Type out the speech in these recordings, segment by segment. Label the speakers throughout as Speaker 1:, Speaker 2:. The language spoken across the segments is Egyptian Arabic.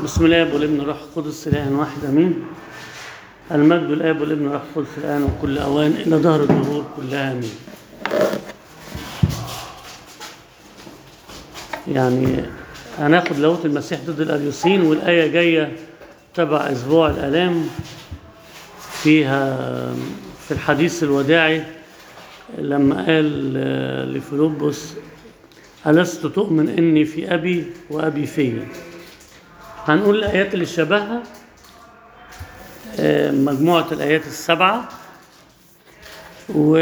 Speaker 1: بسم الله والابن والروح القدس اله واحد امين المجد الاب والابن والروح القدس الان وكل اوان الى ظهر الدهور كلها امين يعني هناخد لاهوت المسيح ضد الاريوسين والايه جايه تبع اسبوع الالام فيها في الحديث الوداعي لما قال لفيلبس ألست تؤمن إني في أبي وأبي فيا هنقول الآيات اللي شبهها آه، مجموعة الآيات السبعة و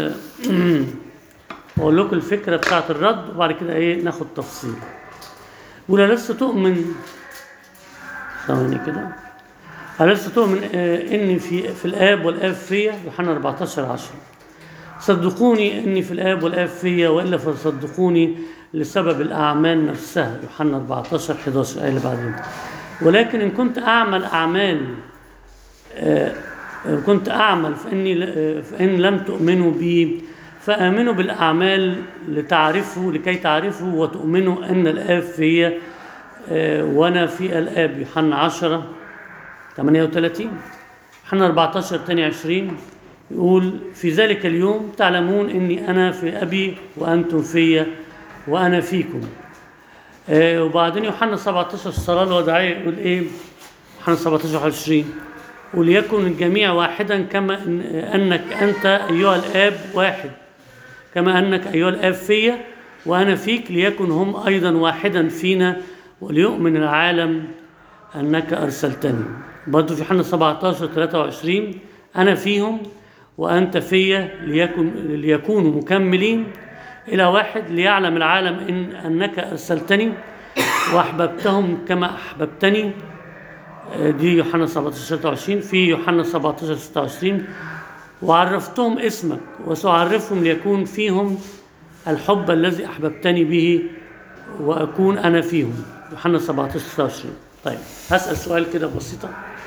Speaker 1: أقول لكم الفكرة بتاعت الرد وبعد كده إيه ناخد تفصيل ولا لست تؤمن ثواني كده ألست تؤمن آه، إني في في الآب والآب فيا يوحنا 14 10 صدقوني اني في الاب والاب فيا والا فصدقوني لسبب الاعمال نفسها يوحنا 14 11 الايه اللي بعدين ولكن ان كنت اعمل اعمال آه، إن كنت اعمل فاني آه، فان لم تؤمنوا بي فامنوا بالاعمال لتعرفوا لكي تعرفوا وتؤمنوا ان الاب فيا آه، وانا في الاب يوحنا 10 38 يوحنا 14 22 يقول في ذلك اليوم تعلمون اني انا في ابي وانتم في وانا فيكم آه وبعدين يوحنا 17 الصلاه الوداعيه يقول ايه يوحنا 17 20 وليكن الجميع واحدا كما إن انك انت ايها الاب واحد كما انك ايها الاب في وانا فيك ليكن هم ايضا واحدا فينا وليؤمن العالم انك ارسلتني برضه في يوحنا 17 23 انا فيهم وأنت في ليكن ليكونوا مكملين إلى واحد ليعلم العالم إن أنك أرسلتني وأحببتهم كما أحببتني دي يوحنا 17 26 في يوحنا 17 26 وعرفتهم اسمك وسأعرفهم ليكون فيهم الحب الذي أحببتني به وأكون أنا فيهم يوحنا 17 26 طيب هسأل سؤال كده بسيطة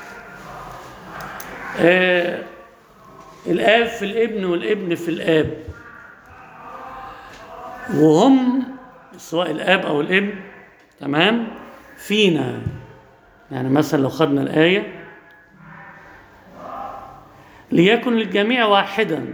Speaker 1: آه الآب في الابن والابن في الآب وهم سواء الآب أو الابن تمام فينا يعني مثلا لو خدنا الآية ليكن الجميع واحدا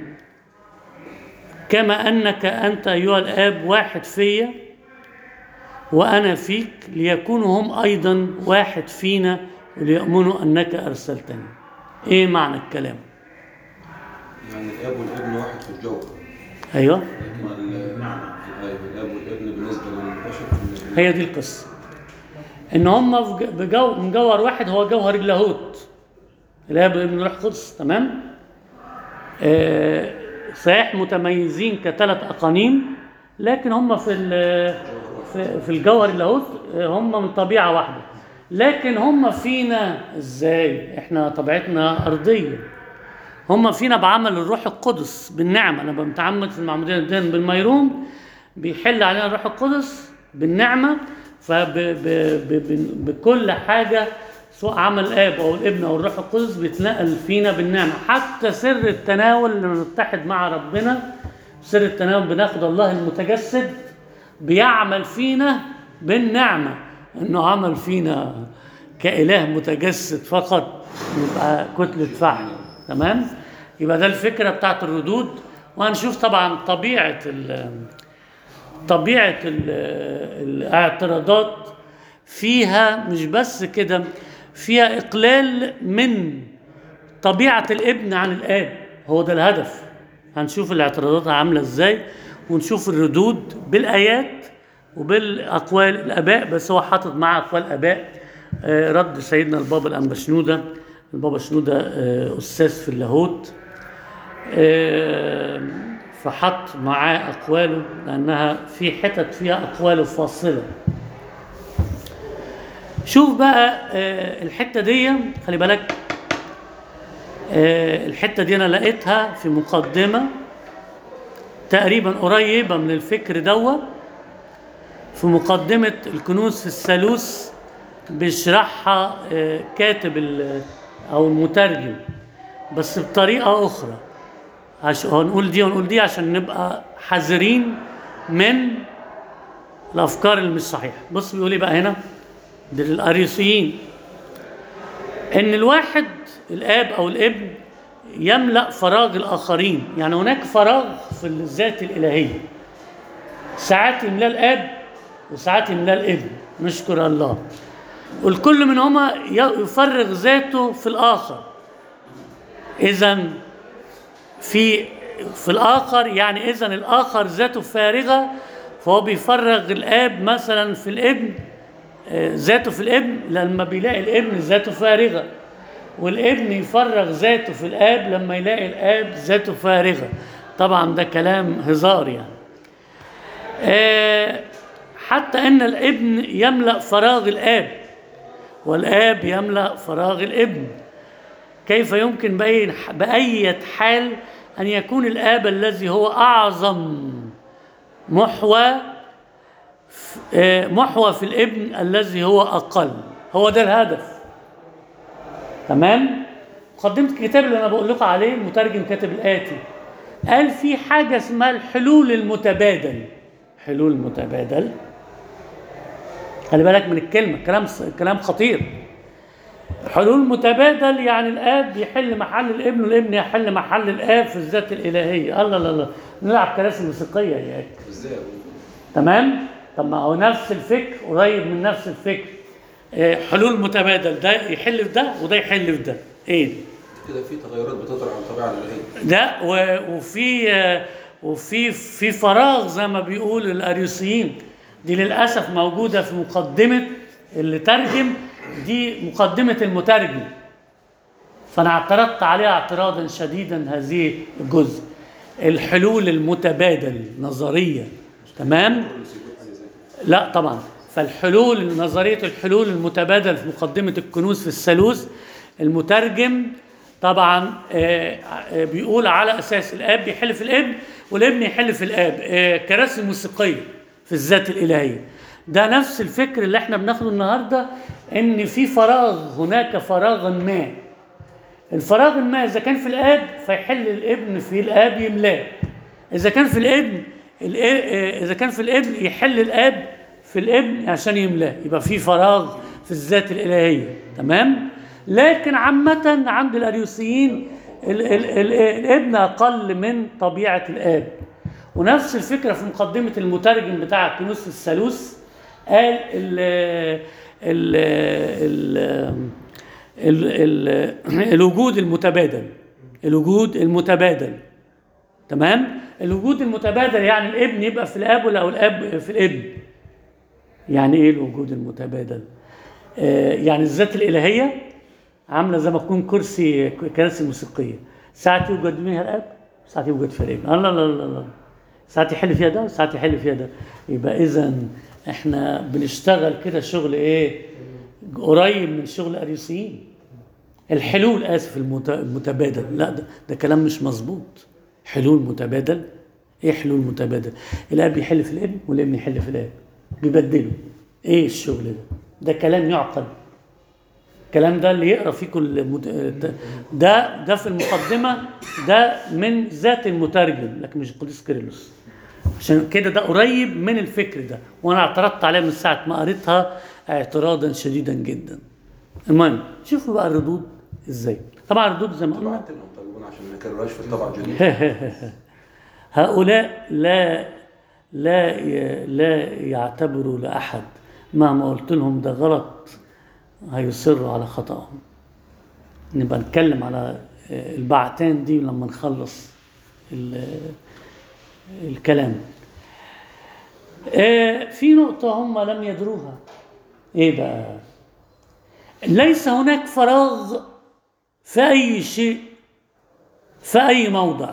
Speaker 1: كما أنك أنت أيها الآب واحد فيا وأنا فيك ليكونوا هم أيضا واحد فينا وليؤمنوا أنك أرسلتني إيه معنى الكلام؟
Speaker 2: يعني الاب والابن واحد في الجوهر
Speaker 1: ايوه
Speaker 2: لكن ال- أيوة، الاب والابن بالنسبه للبشر في ال-
Speaker 1: هي دي القصه ان هم في ج- بجو من جوهر واحد هو جوهر اللاهوت الاب والابن والروح القدس تمام آه صحيح متميزين كثلاث اقانيم لكن هم في ال- في, في الجوهر اللاهوت آه، هم من طبيعه واحده لكن هم فينا ازاي احنا طبيعتنا ارضيه هم فينا بعمل الروح القدس بالنعمة أنا بنتعمد في المعمودية الدين بالميرون بيحل علينا الروح القدس بالنعمة فبكل حاجة سواء عمل الآب أو الابن أو الروح القدس بيتنقل فينا بالنعمة حتى سر التناول لما نتحد مع ربنا سر التناول بناخد الله المتجسد بيعمل فينا بالنعمة إنه عمل فينا كإله متجسد فقط يبقى كتلة فحم تمام يبقى ده الفكرة بتاعت الردود وهنشوف طبعا طبيعة ال طبيعة ال الاعتراضات فيها مش بس كده فيها إقلال من طبيعة الابن عن الآب هو ده الهدف هنشوف الاعتراضات عاملة ازاي ونشوف الردود بالآيات وبالأقوال الآباء بس هو حاطط مع أقوال آباء آه، رد سيدنا البابا الأنبشنودة البابا شنودة آه، أستاذ في اللاهوت آه، فحط معاه أقواله لأنها في حتت فيها أقواله فاصلة شوف بقى آه، الحتة دي خلي بالك آه، الحتة دي أنا لقيتها في مقدمة تقريبا قريبة من الفكر دوا في مقدمة الكنوز في الثالوث بيشرحها آه، كاتب ال- أو المترجم بس بطريقة أخرى عشان هنقول دي ونقول دي عشان نبقى حذرين من الأفكار اللي مش صحيحة بص بيقول إيه بقى هنا ده للأريوسيين ان الواحد الاب او الابن يملا فراغ الاخرين يعني هناك فراغ في الذات الالهيه ساعات يملاه الاب وساعات يملاه الابن نشكر الله والكل منهما ي- يفرغ ذاته في الاخر اذا في في الاخر يعني اذا الاخر ذاته فارغه فهو بيفرغ الاب مثلا في الابن آه، ذاته في الابن لما بيلاقي الابن ذاته فارغه والابن يفرغ ذاته في الاب لما يلاقي الاب ذاته فارغه طبعا ده كلام هزار يعني آه، حتى ان الابن يملا فراغ الاب والاب يملا فراغ الابن كيف يمكن بأي بأية حال أن يكون الآب الذي هو أعظم محور آه، محور في الابن الذي هو أقل هو ده الهدف تمام مقدمة الكتاب اللي أنا بقول لكم عليه المترجم كاتب الآتي قال في حاجة اسمها الحلول المتبادل حلول متبادل خلي بالك من الكلمة كلام كلام خطير حلول متبادل يعني الاب يحل محل الابن والابن يحل محل الاب في الذات الالهيه الله الله الله نلعب كراسي موسيقيه يا أخي.
Speaker 2: ازاي أقول؟
Speaker 1: تمام طب ما هو نفس الفكر قريب من نفس الفكر آه، حلول متبادل ده يحل في ده وده يحل في ده ايه
Speaker 2: كده في تغيرات بتطرأ على الطبيعه الالهيه
Speaker 1: ده و- وفي آه، وفي في فراغ زي ما بيقول الاريوسيين دي للاسف موجوده في مقدمه اللي ترجم دي مقدمه المترجم فانا اعترضت عليها اعتراضا شديدا هذه الجزء الحلول المتبادل نظريه تمام
Speaker 2: يسيبوا حاجه زي كده
Speaker 1: لا طبعا فالحلول نظرية الحلول المتبادل في مقدمة الكنوز في الثالوث المترجم طبعا آه، آه، بيقول على أساس الآب بيحل في الابن والابن يحل في الآب آه، كراسي موسيقية في الذات الإلهية ده نفس الفكر اللي احنا بناخده النهاردة ان في فراغ هناك فراغا ما الفراغ ما اذا كان في الاب فيحل الابن في الاب يملاه اذا كان في الابن الإ- آه، اذا كان في الابن يحل الاب في الابن عشان يملاه يبقى في فراغ في الذات الالهيه تمام لكن عامه عند الاريوسيين ال ال ال الابن اقل من طبيعه الاب ونفس الفكره في مقدمه المترجم بتاع كنوس الثالوث قال ال ال ال ال ال الوجود المتبادل الوجود المتبادل تمام الوجود المتبادل يعني الابن يبقى في الاب ولا الاب في الابن يعني ايه الوجود المتبادل آه يعني الذات الالهيه عامله زي ما تكون كرسي كراسي موسيقيه ساعات يوجد فيها الاب ساعات يوجد فيها الابن الله لا لا لا ساعات يحل فيها ده وساعات يحل فيها ده يبقى اذا احنا بنشتغل كده شغل ايه قريب من شغل اريوسيين الحلول اسف المت- المتبادل لا ده, ده كلام مش مظبوط حلول متبادل ايه حلول متبادل الاب يحل في الابن والابن يحل في الاب بيبدلوا ايه الشغل ده ده كلام يعقل الكلام ده اللي يقرا فيه كل مت... ده ده في المقدمه ده من ذات المترجم لكن مش القديس كيرلس عشان كده ده قريب من الفكر ده وانا اعترضت عليه من ساعه ما قريتها اعتراضا شديدا جدا المهم شوفوا بقى الردود ازاي طبعا الردود زي ما قلنا
Speaker 2: بعت لهم طالبون عشان ما نكررهاش في الطبعه الجديده
Speaker 1: هؤلاء لا لا ي- لا يعتبروا لأحد مهما قلت لهم ده غلط هيصروا على خطأهم نبقى نتكلم على آه، البعتين دي لما نخلص ال- الكلام آه، في نقطة هم لم يدروها ايه بقى ليس هناك فراغ في أي شيء في أي موضع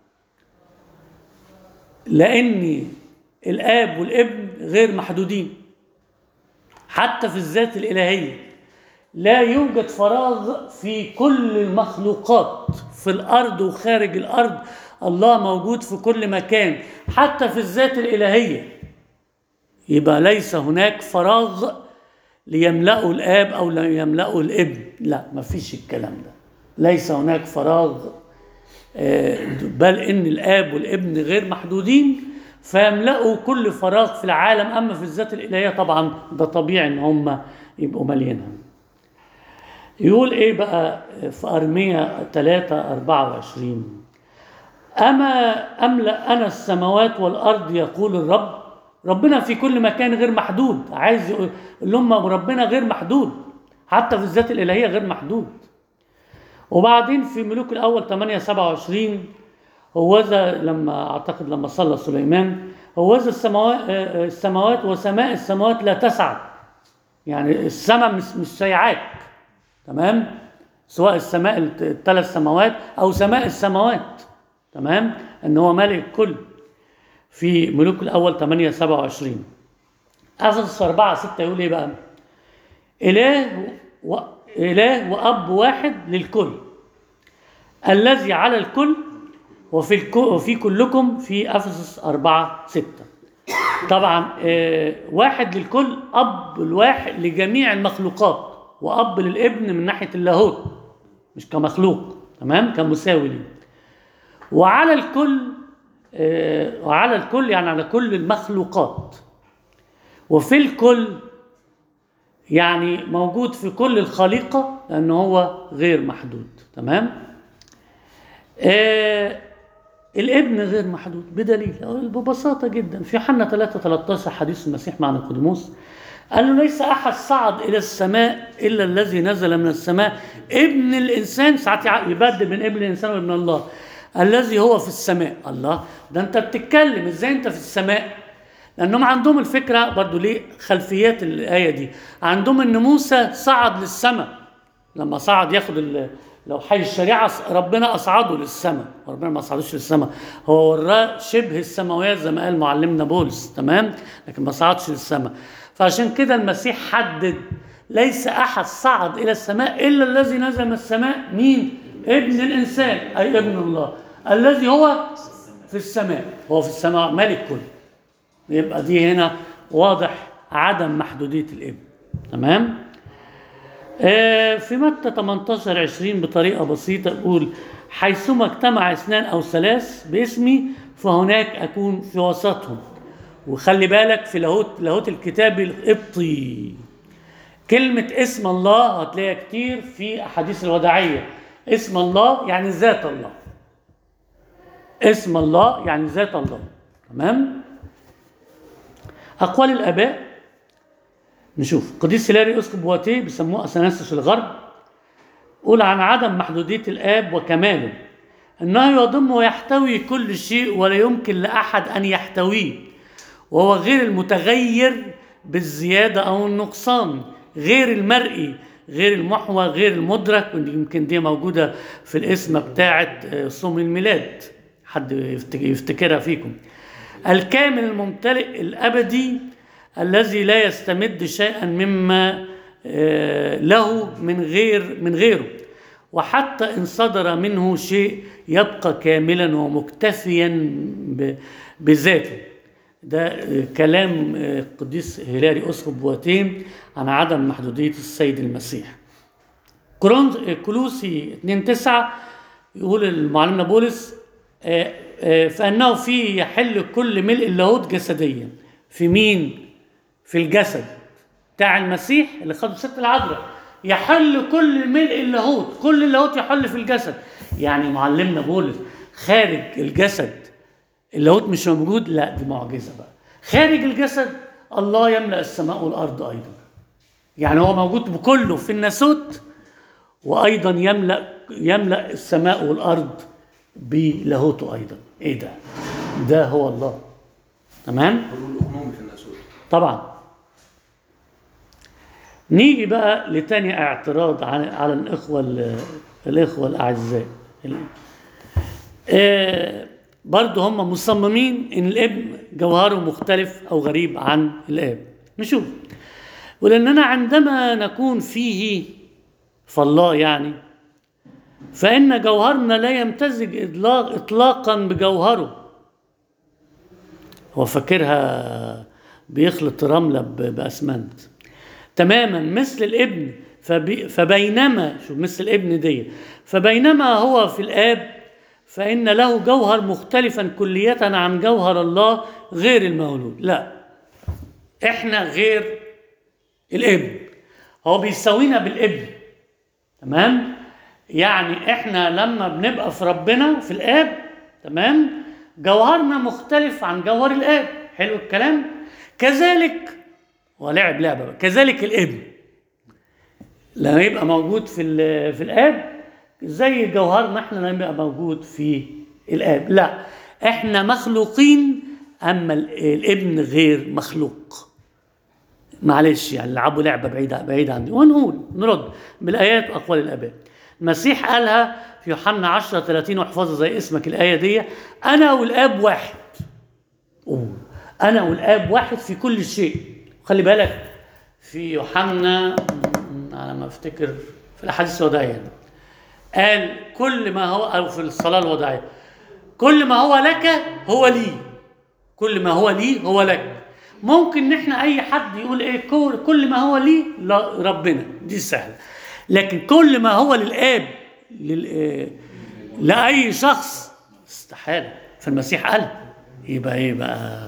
Speaker 1: لأن الآب والابن غير محدودين حتى في الذات الإلهية لا يوجد فراغ في كل المخلوقات في الأرض وخارج الأرض الله موجود في كل مكان حتى في الذات الإلهية يبقى ليس هناك فراغ ليملأه الآب أو ليملأه الابن لا ما فيش الكلام ده ليس هناك فراغ آه، بل ان الاب والابن غير محدودين فيملأوا كل فراغ في العالم اما في الذات الالهيه طبعا ده طبيعي ان هم يبقوا مالينها يقول ايه بقى في ارميا 3 24 اما املا انا السماوات والارض يقول الرب ربنا في كل مكان غير محدود عايز يقول لهم ربنا غير محدود حتى في الذات الالهيه غير محدود وبعدين في ملوك الاول 8 27 هوذا لما اعتقد لما صلى سليمان هوذا السماوات السماوات وسماء السماوات لا تسعد يعني السماء مش مش سيعاك تمام سواء السماء الثلاث سماوات او سماء السماوات تمام ان هو مالك الكل في ملوك الاول 8 27 افسس 4 6 يقول ايه بقى اله و... اله واب واحد للكل الذي على الكل وفي الك... وفي كلكم في افسس 4 6 طبعا آه واحد للكل اب الواحد لجميع المخلوقات واب للابن من ناحيه اللاهوت مش كمخلوق تمام كمساوي ليه وعلى الكل آه وعلى الكل يعني على كل المخلوقات وفي الكل يعني موجود في كل الخليقة لأنه هو غير محدود تمام آه الابن غير محدود بدليل ببساطة جدا في حنا 3 13 حديث المسيح مع نيقوديموس قال له ليس أحد صعد إلى السماء إلا الذي نزل من السماء ابن الإنسان ساعات يبدل بين ابن الإنسان وابن الله الذي هو في السماء الله ده أنت بتتكلم إزاي أنت في السماء لأنهم عندهم الفكرة برضو ليه خلفيات الآية دي عندهم أن موسى صعد للسماء لما صعد ياخد لو حي الشريعة ربنا أصعده للسماء ربنا ما أصعدوش للسماء هو وراه شبه السماويات زي ما قال معلمنا بولس تمام لكن ما صعدش للسماء فعشان كده المسيح حدد ليس أحد صعد إلى السماء إلا الذي نزل من السماء مين؟ ابن الإنسان أي ابن الله الذي هو في السماء هو في السماء ملك كل يبقى دي هنا واضح عدم محدودية الابن تمام آه في متى 18 20 بطريقة بسيطة يقول حيثما اجتمع اثنان أو ثلاث باسمي فهناك أكون في وسطهم وخلي بالك في لاهوت لاهوت الكتاب القبطي كلمة اسم الله هتلاقيها كتير في أحاديث الوداعية اسم الله يعني ذات الله اسم الله يعني ذات الله تمام أقوال الآباء نشوف قديس هيلاري أسقف بواتيه بيسموه أثناسيوس الغرب قول عن عدم محدودية الآب وكماله أنه يضم ويحتوي كل شيء ولا يمكن لأحد أن يحتويه وهو غير المتغير بالزيادة أو النقصان غير المرئي غير المحوى غير المدرك يمكن دي موجودة في الاسم بتاعة صوم الميلاد حد يفتكرها فيكم الكامل الممتلئ الابدي الذي لا يستمد شيئا مما له من غير من غيره وحتى ان صدر منه شيء يبقى كاملا ومكتفيا بذاته ده كلام القديس هيلاري اسقف بواتين عن عدم محدوديه السيد المسيح كلوسي 2 9 يقول المعلمنا بولس فانه فيه يحل كل ملء اللاهوت جسديا في مين في الجسد بتاع المسيح اللي خده ست العذراء يحل كل ملء اللاهوت كل اللاهوت يحل في الجسد يعني معلمنا بولس خارج الجسد اللاهوت مش موجود لا دي معجزه بقى خارج الجسد الله يملا السماء والارض ايضا يعني هو موجود بكله في الناسوت وايضا يملا يملا السماء والارض بلاهوته ايضا ايه ده ده هو الله تمام
Speaker 2: الأمم في الناسوت
Speaker 1: طبعا نيجي بقى لتاني اعتراض على على الاخوه ال- الاخوه الاعزاء ال- آه برضه هم مصممين ان الابن جوهره مختلف او غريب عن الاب نشوف ولاننا عندما نكون فيه فالله يعني فإن جوهرنا لا يمتزج إطلاق إطلاقا بجوهره هو فاكرها بيخلط رملة ب- بأسمنت تماما مثل الابن فبي فبينما شوف مثل الابن دي فبينما هو في الآب فإن له جوهر مختلفا كلية عن جوهر الله غير المولود لا احنا غير الابن هو بيساوينا بالابن تمام يعني احنا لما بنبقى في ربنا في الاب تمام جوهرنا مختلف عن جوهر الاب حلو الكلام كذلك ولعب لعبه بقى. كذلك الابن لما يبقى موجود في ال- في الاب زي جوهرنا احنا لما يبقى موجود في الاب لا احنا مخلوقين اما ال- الابن غير مخلوق معلش يعني لعبوا لعبه بعيده بعيده عني ونقول نرد بالايات واقوال الاباء المسيح قالها في يوحنا 10 30 واحفظها زي اسمك الايه دي انا والاب واحد أوه. انا والاب واحد في كل شيء خلي بالك في يوحنا م- على ما افتكر في الاحاديث الوداعيه يعني. قال كل ما هو او في الصلاه الوداعيه كل ما هو لك هو لي كل ما هو لي هو لك ممكن ان احنا اي حد يقول ايه كل- كل ما هو لي لا ربنا دي سهله لكن كل ما هو للاب لل آه، لاي شخص استحاله فالمسيح قال يبقى ايه بقى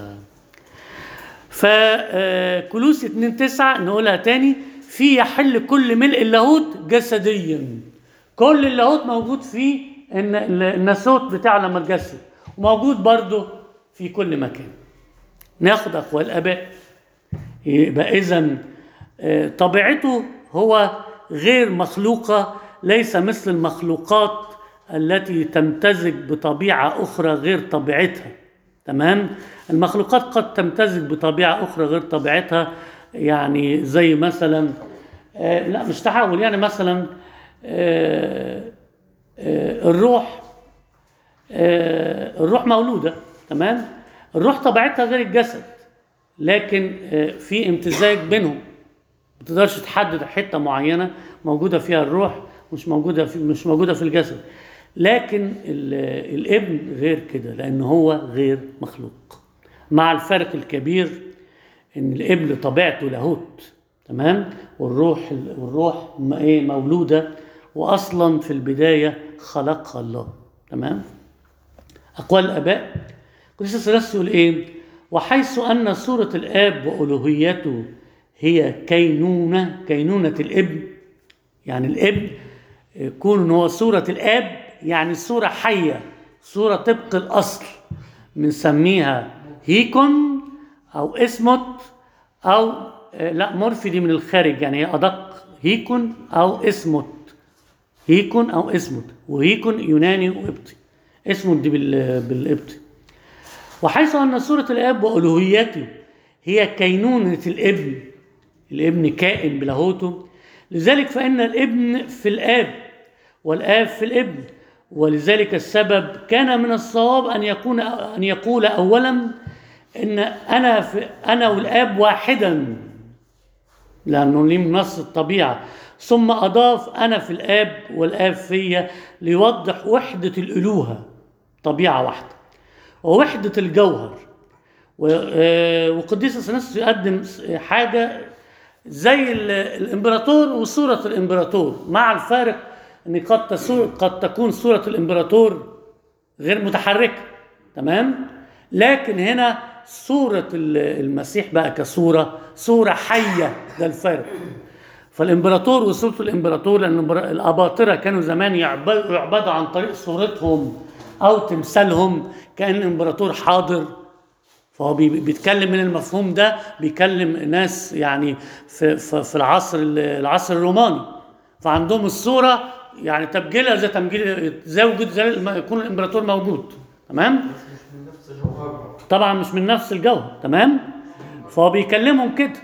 Speaker 1: فكلوس 2 9 نقولها تاني في يحل كل ملء اللاهوت جسديا كل اللاهوت موجود في ان الناسوت بتاعه لما اتجسد وموجود برضه في كل مكان ناخد اقوال الاباء يبقى اذا طبيعته هو غير مخلوقه ليس مثل المخلوقات التي تمتزج بطبيعه اخرى غير طبيعتها تمام المخلوقات قد تمتزج بطبيعه اخرى غير طبيعتها يعني زي مثلا آه لا مش تحول يعني مثلا آه آه الروح آه الروح مولوده تمام الروح طبيعتها غير الجسد لكن آه في امتزاج بينهم ما تقدرش تحدد حته معينه موجوده فيها الروح مش موجوده في مش موجوده في الجسد لكن ال- الابن غير كده لان هو غير مخلوق مع الفرق الكبير ان الابن طبيعته لاهوت تمام والروح والروح م- ايه مولوده واصلا في البدايه خلقها الله تمام اقوال الاباء قديس الثلاث يقول ايه وحيث ان صوره الاب والوهيته هي كينونه كينونه الابن يعني الابن يكون هو صورة الآب يعني صورة حية صورة طبق الأصل بنسميها هيكون أو اسمت أو آه، لا مورفي دي من الخارج يعني هي أدق هيكون أو اسمت هيكون أو اسمت وهيكون يوناني وقبطي اسمت دي بال- بالقبطي وحيث أن صورة الآب وألوهيته هي كينونة الابن الابن كائن بلاهوته لذلك فإن الابن في الآب والآب في الابن ولذلك السبب كان من الصواب أن يكون أن يقول أولا إن أنا في أنا والآب واحدا لأنه ليه من نص الطبيعة ثم أضاف أنا في الآب والآب فيا ليوضح وحدة الألوهة طبيعة واحدة ووحدة الجوهر و- آه، وقديس اثناسيوس يقدم حاجة زي ال- الامبراطور وصورة الامبراطور مع الفارق ان قد تسو- قد تكون صورة الامبراطور غير متحركة تمام لكن هنا صورة ال- المسيح بقى كصورة صورة حية ده الفرق فالامبراطور وصورة الامبراطور لان الإمبرا- الاباطرة كانوا زمان يعبدوا يعبدوا عن طريق صورتهم او تمثالهم كان الامبراطور حاضر فهو بي- بيتكلم من المفهوم ده بيكلم ناس يعني في, في, في العصر ال- العصر الروماني فعندهم الصورة يعني تبجيلها زي تمجيل زي وجود زي ما يكون الامبراطور موجود تمام
Speaker 3: من نفس جوهرها
Speaker 1: طبعا مش من نفس الجوهر تمام فهو بيكلمهم كده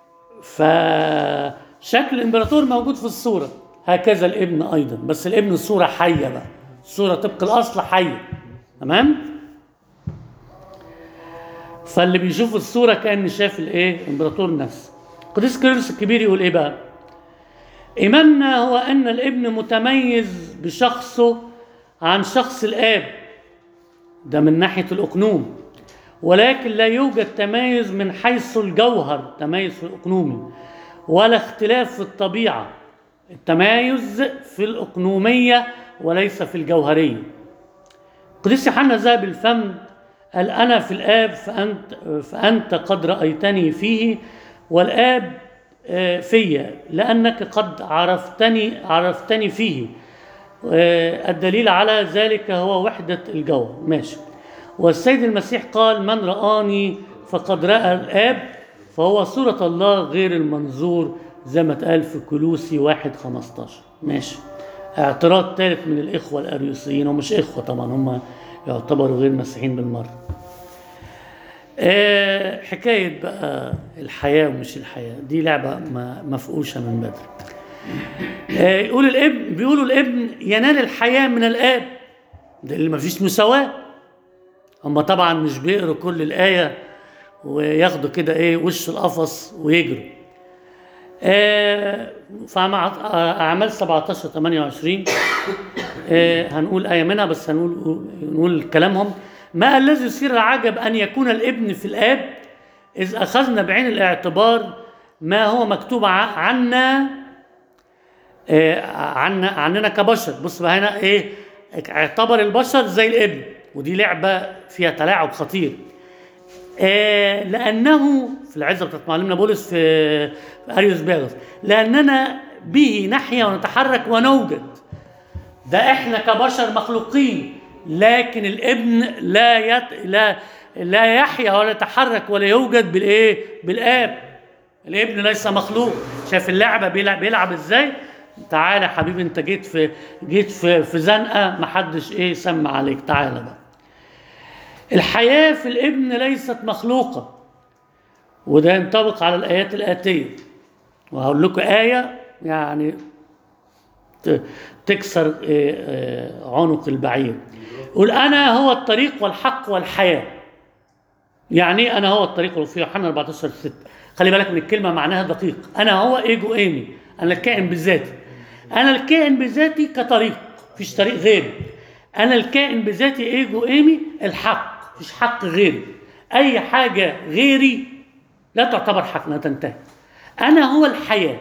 Speaker 1: فشكل الامبراطور موجود في الصورة هكذا الابن ايضا بس الابن الصورة حية بقى الصورة طبق الاصل حية تمام فاللي بيشوف الصورة كأن شاف الايه الامبراطور نفسه قديس كيرلس الكبير يقول ايه بقى إيماننا هو أن الابن متميز بشخصه عن شخص الآب ده من ناحية الأقنوم ولكن لا يوجد تمايز من حيث الجوهر تمايز في الأقنومي ولا اختلاف في الطبيعة التمايز في الأقنومية وليس في الجوهرية قديس يوحنا ذهب الفم قال أنا في الآب فأنت, فأنت قد رأيتني فيه والآب آه، فيا لأنك قد عرفتني عرفتني فيه آه، الدليل على ذلك هو وحدة الجوهر ماشي والسيد المسيح قال من رآني فقد رأى الآب فهو صورة الله غير المنظور زي ما اتقال في كلوسي واحد 15 ماشي اعتراض ثالث من الإخوة الأريوسيين ومش إخوة طبعا هم يعتبروا غير مسيحيين بالمرة آه، حكاية بقى الحياة ومش الحياة دي لعبة ما- مفقوشة من بدري آه، يقول الابن بيقولوا الابن ينال الحياة من الآب ده اللي مفيش مساواة هم طبعا مش بيقروا كل الآية وياخدوا كده ايه وش القفص ويجروا آه، فمع أعمال 17 28 آه، هنقول آية منها بس هنقول نقول كلامهم ما الذي يثير العجب أن يكون الابن في الآب إذ أخذنا بعين الاعتبار ما هو مكتوب ع- عنا آه، عنا عننا كبشر بص بقى هنا ايه اعتبر البشر زي الابن ودي لعبه فيها تلاعب خطير آه لانه في العزه بتاعت معلمنا بولس في في اريوس باغوس لاننا به نحيا ونتحرك ونوجد ده احنا كبشر مخلوقين لكن الابن لا يت... لا لا يحيا ولا يتحرك ولا يوجد بالايه بالاب الابن ليس مخلوق شايف اللعبه بيلعب, بيلعب ازاي تعالى يا حبيبي انت جيت في جيت في في زنقه محدش ايه سمع عليك تعالى بقى الحياه في الابن ليست مخلوقه وده ينطبق على الايات الاتيه وهقول لكم ايه يعني ت- تكسر إيه، آه، عنق البعير قل انا هو الطريق والحق والحياه يعني ايه انا هو الطريق وفي يوحنا 14 6 خلي بالك من الكلمه معناها دقيق انا هو ايجو ايمي انا الكائن بذاتي انا الكائن بذاتي كطريق مفيش طريق غيري انا الكائن بذاتي ايجو ايمي الحق مفيش حق غيري اي حاجه غيري لا تعتبر حق لا تنتهي انا هو الحياه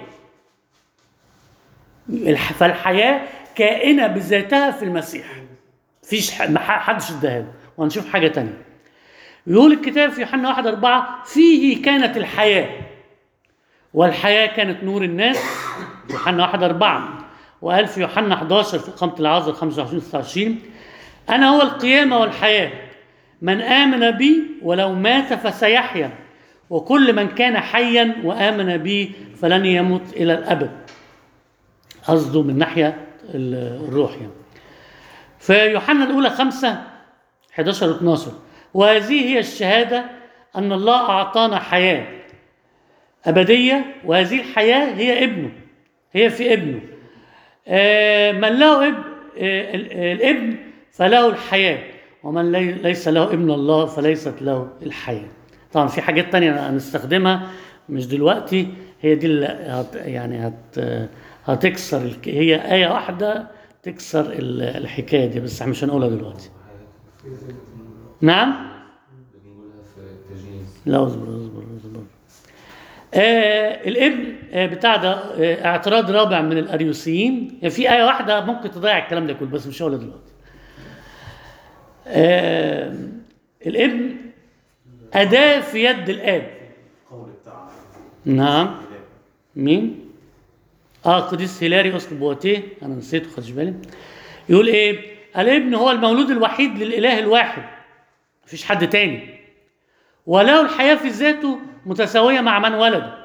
Speaker 1: الح- فالحياه كائنه بذاتها في المسيح مفيش ح- ما ح- حدش اداها له وهنشوف حاجه تانية يقول الكتاب في يوحنا 1 4 فيه كانت الحياة والحياة كانت نور الناس يوحنا 1 4 وقال في يوحنا 11 في قامة العذراء 25 26 أنا هو القيامة والحياة من آمن بي ولو مات فسيحيا وكل من كان حيا وآمن بي فلن يمت إلى الأبد قصده من ناحية ال- الروح يعني في يوحنا الأولى خمسة 11 و 12 وهذه هي الشهادة أن الله أعطانا حياة أبدية وهذه الحياة هي ابنه هي في ابنه آه، من له اب آه، ال- آه، الابن فله الحياة ومن لي- ليس له ابن الله فليست له الحياة طبعا في حاجات تانية هنستخدمها مش دلوقتي هي دي اللي هت يعني هت هتكسر الك- هي آية واحدة تكسر ال- الحكاية دي بس احنا مش هنقولها دلوقتي نعم
Speaker 2: بنقولها في التجنيس
Speaker 1: لا اصبر اصبر اصبر آه الابن آه بتاع ده آه اعتراض رابع من الاريوسيين يعني في ايه واحده ممكن تضيع الكلام ده كله بس مش هقولها دلوقتي آه الابن اداه في يد الاب
Speaker 3: القول بتاع
Speaker 1: نعم مين اه قديس هيلاري اسقف بواتيه انا نسيته خدش بالي يقول ايه الابن هو المولود الوحيد للاله الواحد مفيش حد تاني وله الحياه في ذاته متساويه مع من ولده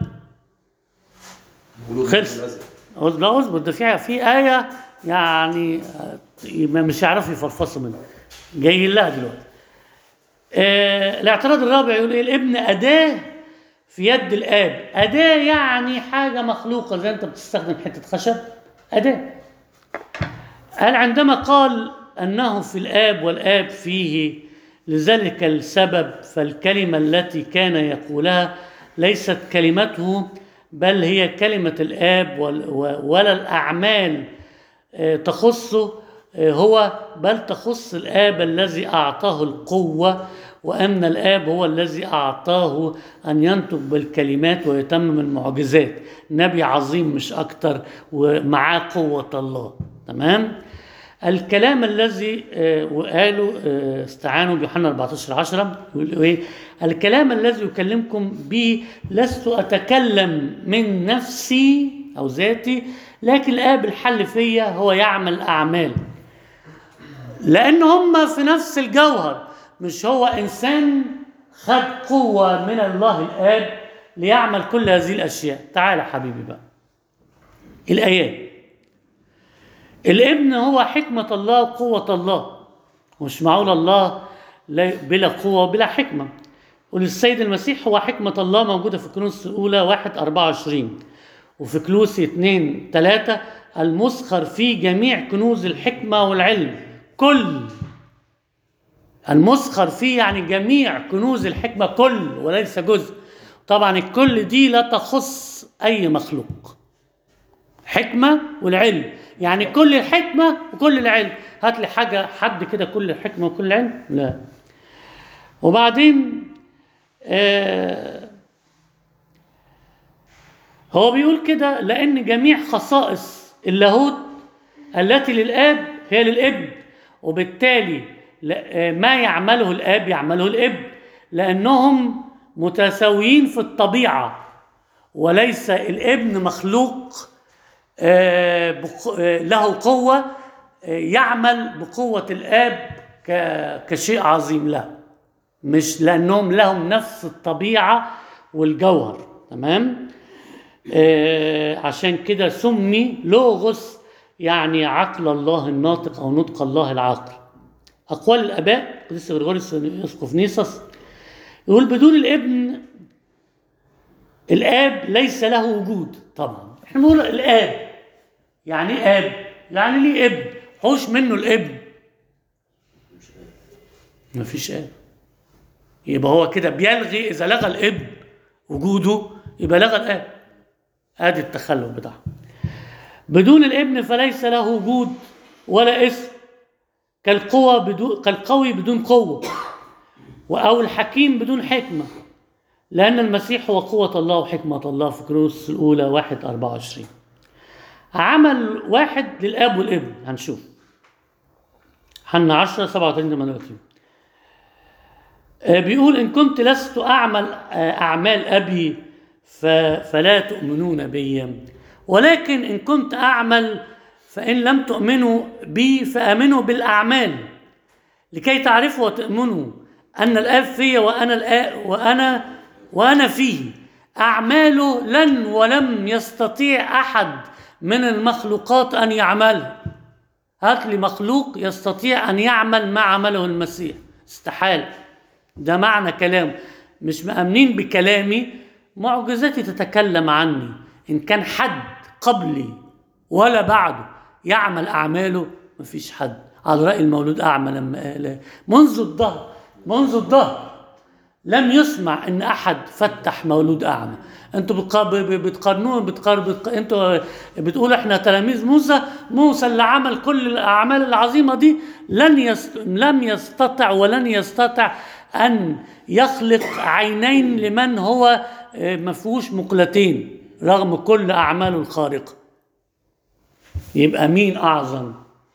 Speaker 2: مولود
Speaker 1: خلص.
Speaker 2: من الأزل.
Speaker 1: أص- لا اصبر ده في في ايه يعني آه، ما مش هيعرفوا يفرفصوا منها جايين لها دلوقتي آه الاعتراض الرابع يقول ايه الابن اداه في يد الاب اداه يعني حاجه مخلوقه زي انت بتستخدم حته خشب اداه قال عندما قال انه في الاب والاب فيه لذلك السبب فالكلمه التي كان يقولها ليست كلمته بل هي كلمه الاب وال- و- ولا الاعمال آه، تخصه آه، هو بل تخص الآب الذي أعطاه القوة وأن الآب هو الذي أعطاه أن ينطق بالكلمات ويتمم المعجزات نبي عظيم مش أكتر ومعاه قوة الله تمام الكلام الذي آه، وقالوا آه، استعانوا بيوحنا 14 10 يقول ايه الكلام الذي يكلمكم به لست اتكلم من نفسي او ذاتي لكن الاب الحل فيا هو يعمل اعمال لان هم في نفس الجوهر مش هو انسان خد قوه من الله الاب ليعمل كل هذه الاشياء تعال حبيبي بقى الايات الابن هو حكمة الله وقوة الله مش معقول الله لا- بلا قوة وبلا حكمة وللسيد المسيح هو حكمة الله موجودة في كنوس الأولى واحد أربعة وعشرين وفي كلوسي اتنين تلاتة المسخر في جميع كنوز الحكمة والعلم كل المسخر فيه يعني جميع كنوز الحكمة كل وليس جزء طبعا الكل دي لا تخص أي مخلوق حكمة والعلم يعني كل الحكمة وكل العلم هات لي حاجة حد كده كل الحكمة وكل العلم لا وبعدين آه هو بيقول كده لأن جميع خصائص اللاهوت التي للآب هي للابن وبالتالي لا- آه، ما يعمله الآب يعمله الابن لأنهم متساويين في الطبيعة وليس الابن مخلوق آه، بق- آه، له قوة آه، يعمل بقوة الآب ك- كشيء عظيم له مش لأنهم لهم نفس الطبيعة والجوهر تمام آه، عشان كده سمي لوغوس يعني عقل الله الناطق أو نطق الله العاقل أقوال الآباء قديس غريغوريوس يسقف نيسوس يقول بدون الابن الاب ليس له وجود طبعا احنا بنقول الاب يعني ايه اب يعني ليه ابن حوش منه الابن مفيش اب يبقى هو كده بيلغي اذا لغى الابن وجوده يبقى لغى الاب ادي التخلف بتاعه بدون الابن فليس له وجود ولا اسم كالقوة بدون كالقوي بدون قوة أو الحكيم بدون حكمة لأن المسيح هو قوة الله وحكمة الله في كروس الأولى واحد أربعة وعشرين عمل واحد للأب والابن هنشوف حنا 10 37 38 آه، بيقول إن كنت لست أعمل آه، أعمال أبي ف- فلا تؤمنون بي ولكن إن كنت أعمل فإن لم تؤمنوا بي فآمنوا بالأعمال لكي تعرفوا وتؤمنوا أن الآب في وأنا الآب وأنا وأنا فيه أعماله لن ولم يستطيع أحد من المخلوقات أن يعملها هات لي مخلوق يستطيع أن يعمل ما عمله المسيح استحالة ده معنى كلام مش مأمنين بكلامي معجزاتي تتكلم عني إن كان حد قبلي ولا بعده يعمل أعماله مفيش حد على رأي المولود أعمى لما قال منذ الظهر منذ الظهر لم يسمع ان احد فتح مولود اعمى انتوا بتقا- ب- ب- بتقارنوه بتقار... بتق... انتوا بتقولوا احنا تلاميذ موسى موسى اللي عمل كل الاعمال العظيمه دي لن يست... لم يستطع ولن يستطع ان يخلق عينين لمن هو آه، ما فيهوش مقلتين رغم كل اعماله الخارقه يبقى مين اعظم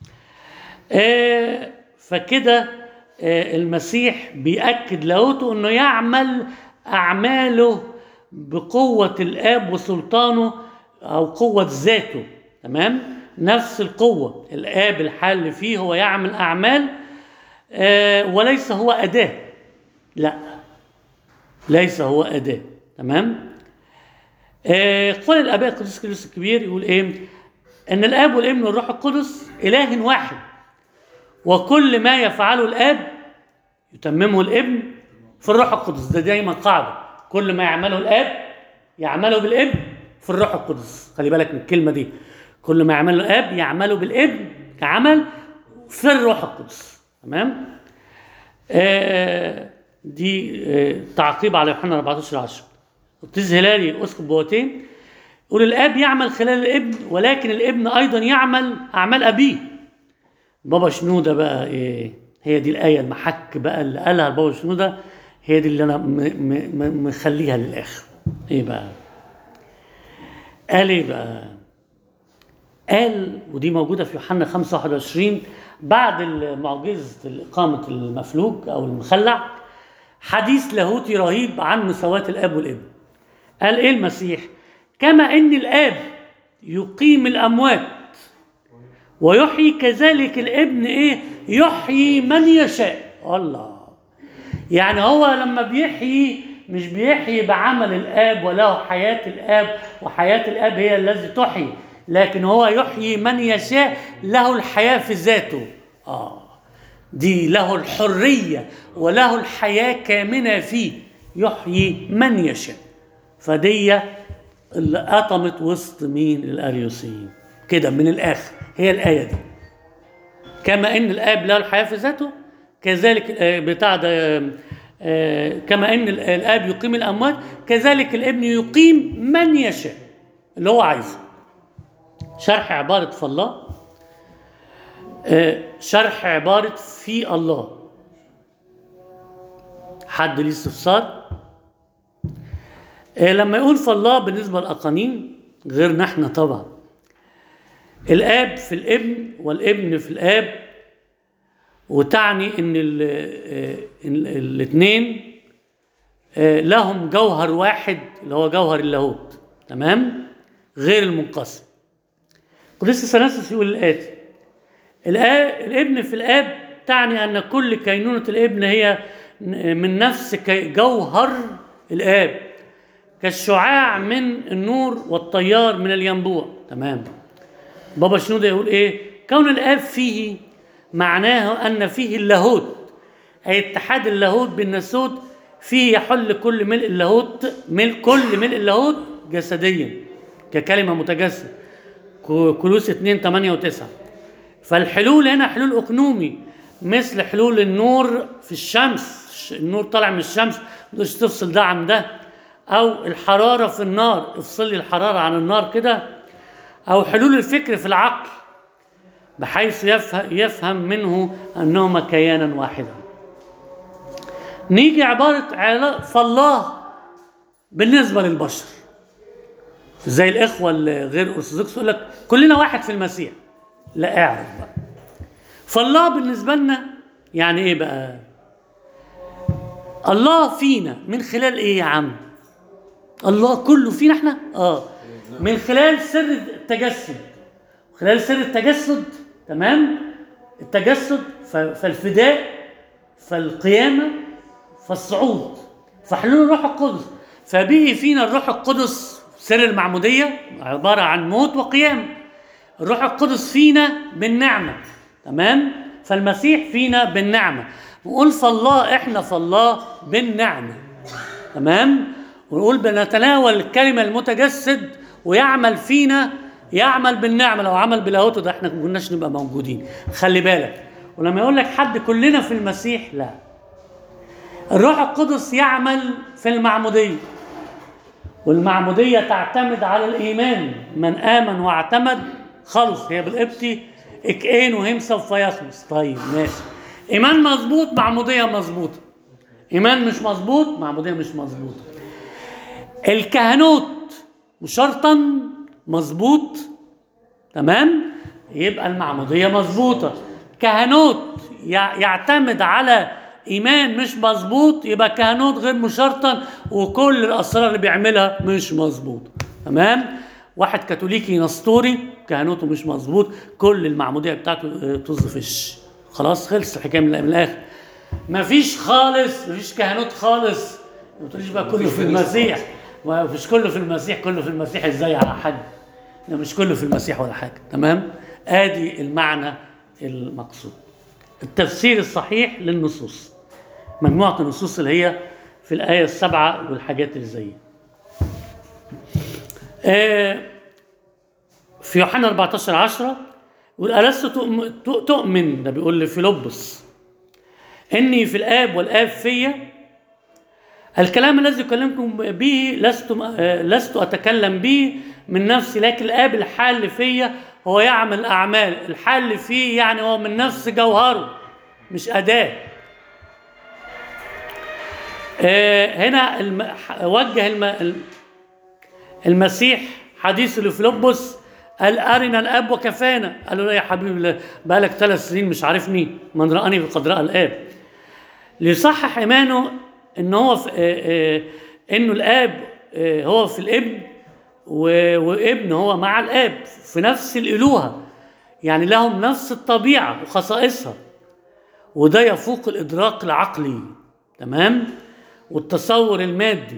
Speaker 1: آه، فكده آه، المسيح بيأكد لاهوته انه يعمل اعماله بقوة الاب وسلطانه او قوة ذاته تمام نفس القوة الاب الحال فيه هو يعمل اعمال آه، وليس هو اداة لا ليس هو اداة تمام آه، قول الاباء القديس كيرلس الكبير يقول ايه ان الاب والابن والروح القدس اله واحد وكل ما يفعله الاب يتممه الابن في الروح القدس ده دايما قاعده كل ما يعمله الاب يعمله بالابن في الروح القدس خلي بالك من الكلمه دي كل ما يعمله الاب يعمله بالابن كعمل في الروح القدس تمام آه دي آه تعقيب على يوحنا 14 10 القديس هلالي اسقف بواتين يقول الاب يعمل خلال الابن ولكن الابن ايضا يعمل اعمال ابيه بابا شنودة بقى ايه هي دي الآية المحك بقى اللي قالها بابا شنودة هي دي اللي أنا م- م- م- مخليها للآخر ايه بقى قال ايه بقى قال ودي موجودة في يوحنا 5 21 بعد معجزة إقامة المفلوج أو المخلع حديث لاهوتي رهيب عن مساواة الآب والابن قال إيه المسيح كما إن الآب يقيم الأموات ويحيي كذلك الابن إيه يحيي من يشاء الله يعني هو لما بيحيي مش بيحيي بعمل الاب وله حياه الاب وحياه الاب هي التي تحيي لكن هو يحيي من يشاء له الحياه في ذاته اه دي له الحريه وله الحياه كامنه فيه يحيي من يشاء فدي اللي قطمت وسط مين الاريوسيين كده من الاخر هي الايه دي كما ان الاب له الحياه في ذاته كذلك آه، بتاع ده آه، آه، كما ان ال- الاب يقيم الاموات كذلك الابن يقيم من يشاء اللي هو عايزه شرح عباره فالله آه، شرح عباره في الله حد ليه استفسار آه، لما يقول فالله بالنسبه للاقانيم غيرنا احنا طبعا الاب في الابن والابن في الاب وتعني ان الاثنين لهم جوهر واحد اللي هو جوهر اللاهوت تمام غير المنقسم قدس الثلاثة يقول الآتي الآ- الابن في الآب تعني أن كل كينونة الابن هي من نفس كي- جوهر الآب كالشعاع من النور والطيار من الينبوع تمام بابا شنودة يقول ايه كون الاب فيه معناه ان فيه اللاهوت اي اتحاد اللاهوت بالناسوت فيه يحل كل ملء اللاهوت ملء كل ملء اللاهوت جسديا ككلمه متجسد كو- كولوس 2 8 و9 فالحلول هنا حلول اقنومي مثل حلول النور في الشمس النور طالع من الشمس مش تفصل ده عن ده او الحراره في النار افصل لي الحراره عن النار كده أو حلول الفكر في العقل بحيث يفهم, يفهم منه أنهما كيانا واحدا نيجي عبارة علا- فالله بالنسبة للبشر زي الإخوة الغير أرثوذكس يقول لك كلنا واحد في المسيح لا اعرف بقى فالله بالنسبة لنا يعني إيه بقى الله فينا من خلال إيه يا عم الله كله فينا احنا اه من خلال سر التجسد خلال سر التجسد تمام التجسد ف- فالفداء فالقيامة فالصعود فحلول الروح القدس فبقي فينا الروح القدس سر المعمودية عبارة عن موت وقيام الروح القدس فينا بالنعمة تمام فالمسيح فينا بالنعمة نقول فالله احنا فالله بالنعمة تمام ونقول بنتناول الكلمة المتجسد ويعمل فينا يعمل بالنعمة لو عمل بلاهوته ده احنا ما كناش نبقى موجودين خلي بالك ولما يقول لك حد كلنا في المسيح لا الروح القدس يعمل في المعمودية والمعمودية تعتمد على الإيمان من آمن واعتمد خلص هي بالقبطي اكئين وهم سوف يخلص طيب ماشي إيمان مظبوط معمودية مظبوطة إيمان مش مظبوط معمودية مش مظبوطة الكهنوت شرطا مظبوط تمام يبقى المعمودية مظبوطة كهنوت يع- يعتمد على إيمان مش مظبوط يبقى كهنوت غير مشرطا وكل الأسرار اللي بيعملها مش مظبوط تمام واحد كاثوليكي نسطوري كهنوته مش مظبوط كل المعمودية بتاعته آه، تظفش خلاص خلص الحكاية من من الآخر مفيش خالص مفيش كهنوت خالص ما تقوليش بقى كله في المسيح ما فيش كله في المسيح كله في المسيح ازاي على حد ده مش كله في المسيح ولا حاجه تمام ادي المعنى المقصود التفسير الصحيح للنصوص مجموعه النصوص اللي هي في الايه السبعه والحاجات اللي زي آه في يوحنا 14 10 يقول ألست تؤم- تؤمن ده بيقول لفيلبس إني في الآب والآب فيا الكلام الذي أكلمكم به لست آه، لست أتكلم به من نفسي لكن الآب الحال فيا هو يعمل أعمال الحال فيه يعني هو من نفس جوهره مش أداة آه، هنا الم... ح- وجه الم... الم- المسيح حديث لفيلبس قال ارنا الاب وكفانا قال له لا يا حبيبي لا، بقالك ثلاث سنين مش عارفني من راني فقد راى الاب ليصحح ايمانه ان هو في آه، آه، انه الاب آه، هو في الابن و- وابن هو مع الاب في نفس الالوهه يعني لهم نفس الطبيعه وخصائصها وده يفوق الادراك العقلي تمام والتصور المادي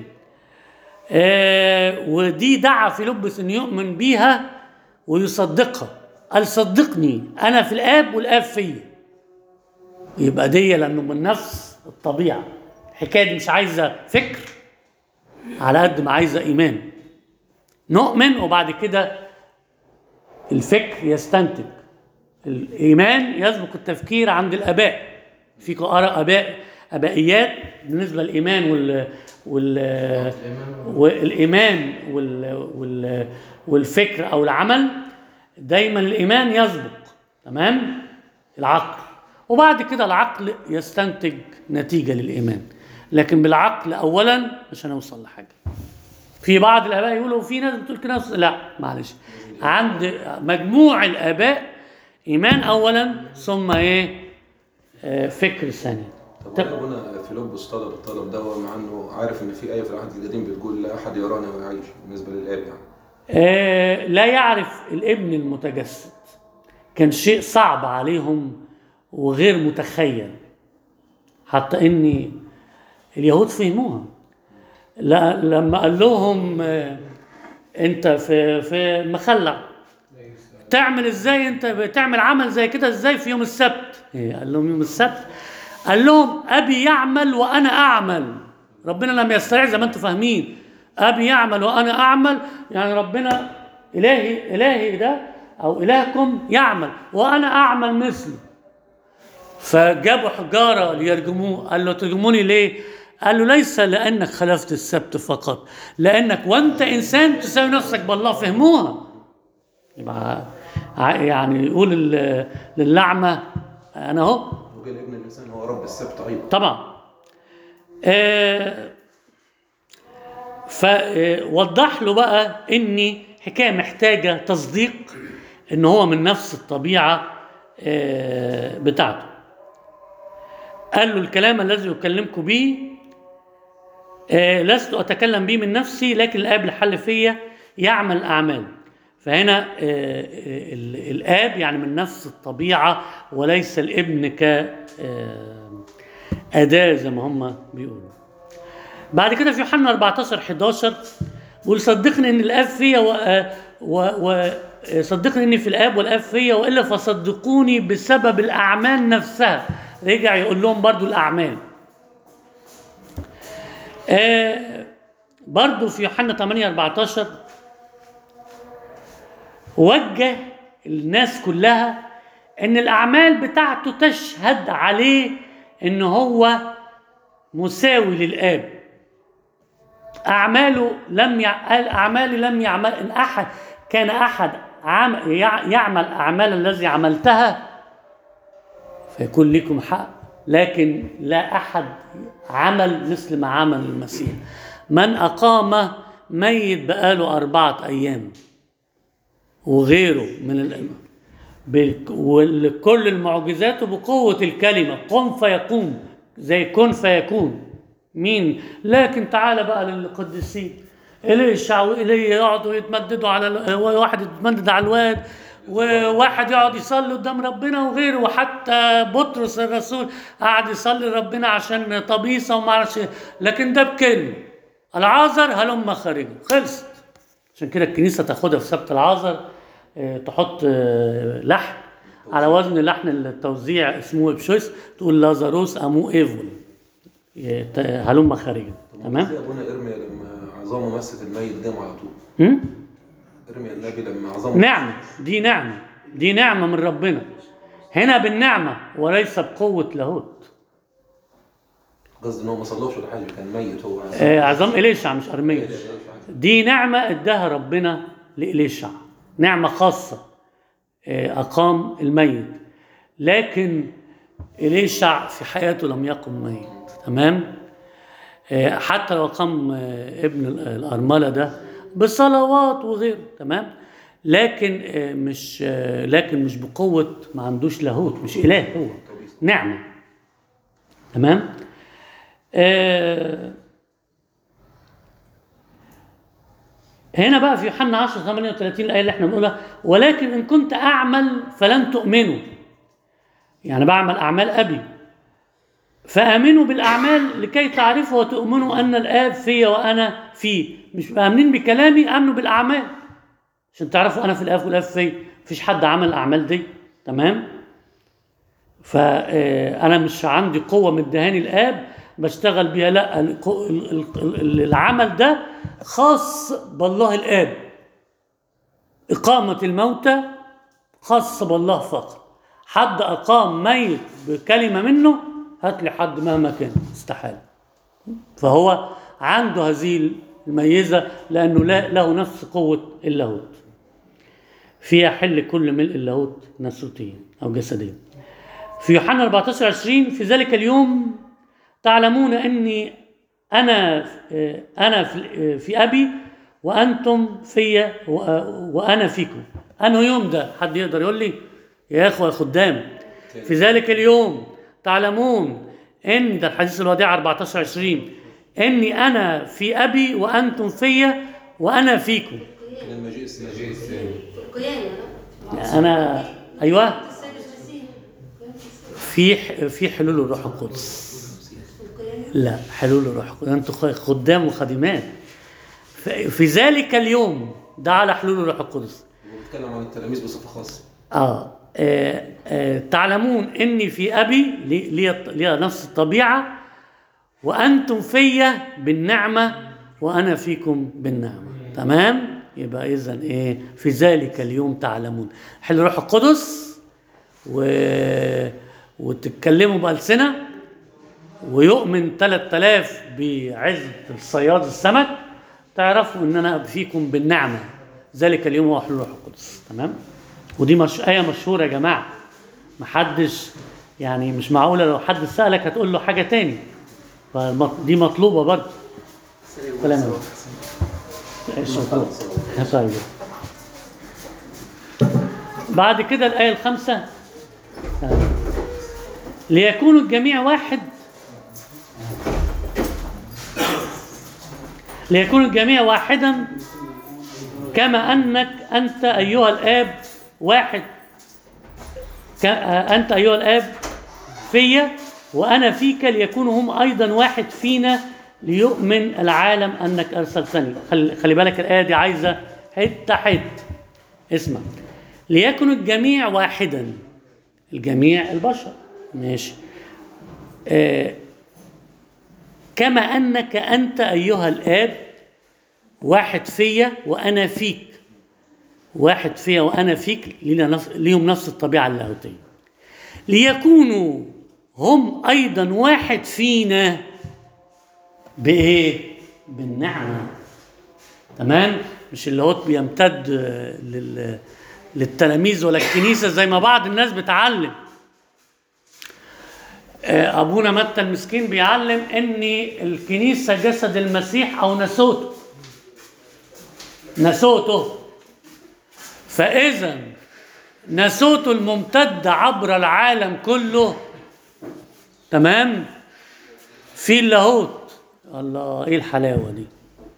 Speaker 1: آه ودي دعا فيلبس ان يؤمن بيها ويصدقها قال صدقني انا في الاب والاب فيا يبقى دي لانه من نفس الطبيعه الحكايه دي مش عايزه فكر على قد ما عايزه ايمان نؤمن وبعد كده الفكر يستنتج الايمان يسبق التفكير عند الاباء في اراء اباء ابائيات بالنسبه للايمان وال وال والايمان وال وال والفكر او العمل دايما الايمان يسبق تمام العقل وبعد كده العقل يستنتج نتيجه للايمان لكن بالعقل اولا مش هنوصل لحاجه في بعض الاباء يقولوا في ناس بتقول كده ناس- لا معلش عند مجموع الاباء ايمان اولا ثم ايه آه، فكر ثانيا
Speaker 2: طب انا ابونا فيلبس طلب الطلب ده مع انه عارف ان في ايه في العهد القديم بتقول لا احد يراني ويعيش بالنسبه للاب يعني
Speaker 1: آه، لا يعرف الابن المتجسد كان شيء صعب عليهم وغير متخيل حتى ان اليهود فهموها لا لما قال لهم آه، انت في في مخلع تعمل ازاي انت بتعمل عمل زي كده ازاي في يوم السبت إيه، قال لهم يوم السبت قال لهم ابي يعمل وانا اعمل ربنا لم يستريع زي ما انتم فاهمين ابي يعمل وانا اعمل يعني ربنا الهي الهي ده او الهكم يعمل وانا اعمل مثله فجابوا حجاره ليرجموه قال له ترجموني ليه قال له ليس لانك خلفت السبت فقط لانك وانت انسان تساوي نفسك بالله فهموها يبقى ع- يعني يقول لل- للعمى انا اهو
Speaker 2: وقال ابن الانسان هو رب السبت ايضا
Speaker 1: طبعا آه فوضح له بقى ان حكايه محتاجه تصديق ان هو من نفس الطبيعه آه بتاعته قال له الكلام الذي اكلمكم به آه لست اتكلم به من نفسي لكن الاب الحل فيا يعمل اعمال فهنا آه آه، ال- الاب يعني من نفس الطبيعه وليس الابن ك آه أداة زي ما هم بيقولوا بعد كده في يوحنا 14 11 بيقول صدقني ان الاب فيا و, و, و صدقني اني في الاب والاب فيا والا فصدقوني بسبب الاعمال نفسها رجع يقول لهم برضو الاعمال آه برضو في يوحنا 8 14 وجه الناس كلها ان الاعمال بتاعته تشهد عليه ان هو مساوي للاب اعماله لم يع... قال اعمالي لم يعمل ان احد كان احد عم... يع... يعمل اعمال الذي عملتها فيكون لكم حق لكن لا احد عمل مثل ما عمل المسيح من اقام ميت بقاله اربعه ايام وغيره من الأمم بال- وكل المعجزات بقوة الكلمة قم فيقوم زي كن فيكون مين لكن تعالى بقى للقديسين إليشع وإيليا يقعدوا يتمددوا على ال- واحد يتمدد على الواد وواحد يقعد يصلي قدام ربنا وغيره وحتى بطرس الرسول قعد يصلي ربنا عشان طبيسه وما اعرفش إيه. لكن ده بكلمه العازر هلم خارجه خلصت عشان كده الكنيسه تاخدها في سبت العازر آه، تحط آه، لحن على وزن لحن التوزيع اسمه ابشويس تقول لازاروس امو ايفول ي- ت- هلم خارجا تمام
Speaker 2: زي ابونا ارميا لما عظامه مست الميت قام على طول
Speaker 1: هم؟
Speaker 2: ارميا النبي لما عظامه
Speaker 1: نعمة دي نعمة دي نعمة من ربنا هنا بالنعمة وليس بقوة لاهوت
Speaker 2: قصدي ان هو ما صلوش ولا حاجه كان ميت هو
Speaker 1: آه، عظام إليشع مش أرميا دي نعمة اداها ربنا لإليشع نعمة خاصة آه، أقام الميت لكن إليشع في حياته لم يقم ميت تمام آه، حتى لو قام آه، ابن ال- الأرملة ده بصلوات وغيره تمام لكن آه، مش آه، لكن مش بقوه ما عندوش لاهوت مش اله هو نعمه تمام آه هنا بقى في يوحنا 10 38 الايه اللي احنا بنقولها ولكن ان كنت اعمل فلن تؤمنوا يعني بعمل اعمال ابي فامنوا بالاعمال لكي تعرفوا وتؤمنوا ان الاب في وانا فيه مش مامنين بكلامي امنوا بالاعمال عشان تعرفوا انا في الاب والاب في مفيش حد عمل الاعمال دي تمام فانا مش عندي قوه مدهاني الاب بشتغل بيها لا الق- ال- ال- ال- العمل ده خاص بالله الاب اقامه الموتى خاصه بالله فقط حد اقام ميت بكلمه منه هات لي حد مهما كان استحاله فهو عنده هذه الميزه لانه لا له نفس قوه اللاهوت فيها حل كل ملء اللاهوت ناسوتيا او جسديا في يوحنا 14 20 في ذلك اليوم تعلمون اني انا انا في في ابي وانتم في وانا فيكم انه يوم ده حد يقدر يقول لي يا اخوه يا خدام في ذلك اليوم تعلمون ان ده الحديث الوديع 14 20 اني انا في ابي وانتم في وانا فيكم
Speaker 2: من المجيء الثاني
Speaker 4: القيامة
Speaker 1: انا ايوه
Speaker 4: السيد المسيح
Speaker 1: في في حلول الروح القدس لا حلول الروح القدس انتوا خ- خدام وخادمات ف- في ذلك اليوم ده على حلول الروح القدس
Speaker 2: هو بيتكلم عن التلاميذ بصفه خاصه
Speaker 1: آه. آه, آه تعلمون اني في ابي لي, لي, لي نفس الطبيعه وانتم فيا بالنعمه وانا فيكم بالنعمه تمام يبقى اذا ايه في ذلك اليوم تعلمون حل روح القدس و... وتتكلموا بألسنة ويؤمن 3000 بعزة الصياد السمك تعرفوا ان انا فيكم بالنعمه ذلك اليوم هو حلول الروح القدس تمام ودي مش ايه مشهوره يا جماعه محدش يعني مش معقوله لو حد سالك هتقول له حاجه تاني فدي مطلوبه برضه كلام يا بابا. ايش مطلوب طيب بعد كده الايه الخامسه ليكون الجميع واحد ليكون الجميع واحدا كما انك انت ايها الاب واحد ك- آه، انت ايها الاب فيا وانا فيك ليكونوا هم ايضا واحد فينا ليؤمن العالم انك ارسلتني خلي, خلي بالك الايه دي عايزه حته حته اسمع ليكن الجميع واحدا الجميع البشر ماشي آه كما انك انت ايها الاب واحد فيا وانا فيك واحد فيا وانا فيك لينا نفس ليهم نفس الطبيعه اللاهوتيه ليكونوا هم ايضا واحد فينا بايه بالنعمه تمام مش اللاهوت بيمتد آه، لل للتلاميذ ولا الكنيسه زي ما بعض الناس بتعلم آه، ابونا متى المسكين بيعلم ان الكنيسه جسد المسيح او نسوته نسوته فاذا نسوته الممتده عبر العالم كله تمام في اللاهوت الله ايه الحلاوه دي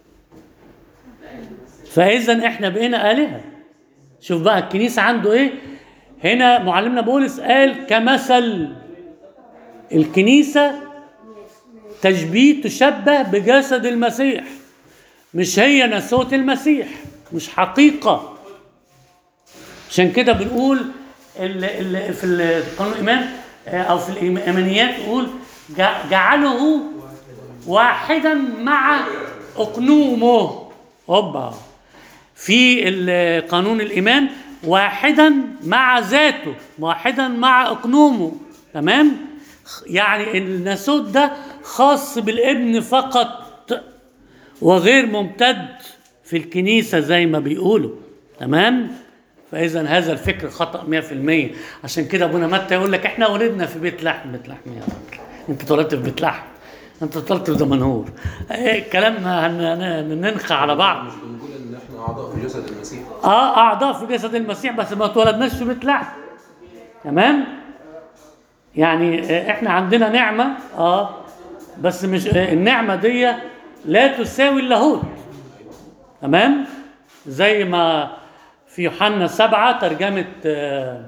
Speaker 1: فاذا احنا بقينا الهه شوف بقى الكنيسه عنده ايه هنا معلمنا بولس قال كمثل الكنيسة تشبيه تشبه بجسد المسيح مش هي نسوة المسيح مش حقيقة عشان كده بنقول ال ال في ال- قانون الإيمان آه، أو في الإيمانيات نقول جع- جعله واحدا مع أقنومه هوبا في ال- قانون الإيمان واحدا مع ذاته واحدا مع أقنومه تمام يعني الناسوت ده خاص بالابن فقط وغير ممتد في الكنيسة زي ما بيقولوا تمام فإذا هذا الفكر خطأ 100% عشان كده أبونا متى يقول لك إحنا ولدنا في بيت لحم بيت لحم يا راجل أنت اتولدت في بيت لحم أنت اتولدت في دمنهور إيه الكلام هن- هن- ننخى على بعض
Speaker 2: مش بنقول ان احنا اعضاء في جسد المسيح
Speaker 1: اه اعضاء في جسد المسيح بس ما اتولدناش في بيت لحم تمام يعني آه، احنا عندنا نعمه اه بس مش آه، النعمه دي لا تساوي اللاهوت تمام زي ما في يوحنا سبعة ترجمة آه،